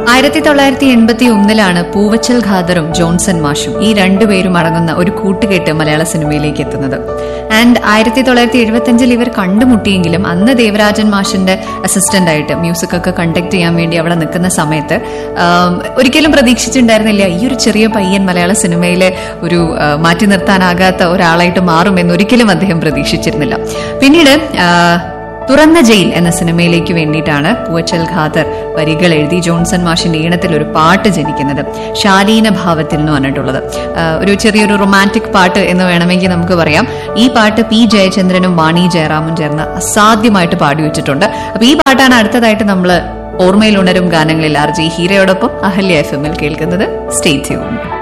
ആയിരത്തി തൊള്ളായിരത്തി എൺപത്തി ഒന്നിലാണ് പൂവച്ചൽ ഖാദറും ജോൺസൺ മാഷും ഈ രണ്ടുപേരും അടങ്ങുന്ന ഒരു കൂട്ടുകെട്ട് മലയാള സിനിമയിലേക്ക് എത്തുന്നത് ആൻഡ് ആയിരത്തി തൊള്ളായിരത്തി എഴുപത്തി അഞ്ചിൽ ഇവർ കണ്ടുമുട്ടിയെങ്കിലും അന്ന് ദേവരാജൻ മാഷിന്റെ അസിസ്റ്റന്റ് ആയിട്ട് മ്യൂസിക് ഒക്കെ കണ്ടക്ട് ചെയ്യാൻ വേണ്ടി അവിടെ നിൽക്കുന്ന സമയത്ത് ആം, ഒരിക്കലും പ്രതീക്ഷിച്ചിട്ടുണ്ടായിരുന്നില്ല ഈ ഒരു ചെറിയ പയ്യൻ മലയാള സിനിമയിലെ ഒരു ആ, മാറ്റി നിർത്താനാകാത്ത ഒരാളായിട്ട് മാറുമെന്ന് ഒരിക്കലും അദ്ദേഹം പ്രതീക്ഷിച്ചിരുന്നില്ല പിന്നീട് ആ, തുറന്ന ജയിൽ എന്ന സിനിമയിലേക്ക് വേണ്ടിയിട്ടാണ് പൂവച്ചൽ ഖാദർ വരികൾ എഴുതി ജോൺസൺ മാഷിന്റെ ഈണത്തിൽ ഒരു പാട്ട് ജനിക്കുന്നത് ശാലീന ഭാവത്തിൽ എന്ന് പറഞ്ഞിട്ടുള്ളത് ആ, ഒരു ചെറിയൊരു റൊമാൻറ്റിക് പാട്ട് എന്ന് വേണമെങ്കിൽ നമുക്ക് പറയാം ഈ പാട്ട് പി ജയചന്ദ്രനും വാണി ജയറാമും ചേർന്ന് അസാധ്യമായിട്ട് പാടി വെച്ചിട്ടുണ്ട് അപ്പൊ ഈ പാട്ടാണ് അടുത്തതായിട്ട് നമ്മൾ ഓർമ്മയിൽ ഉണരും ഗാനങ്ങളിൽ ആർ ജി ഹീരയോടൊപ്പം അഹല്യ എഫ് എമ്മിൽ കേൾക്കുന്നത് സ്റ്റേ ട്യൂൺ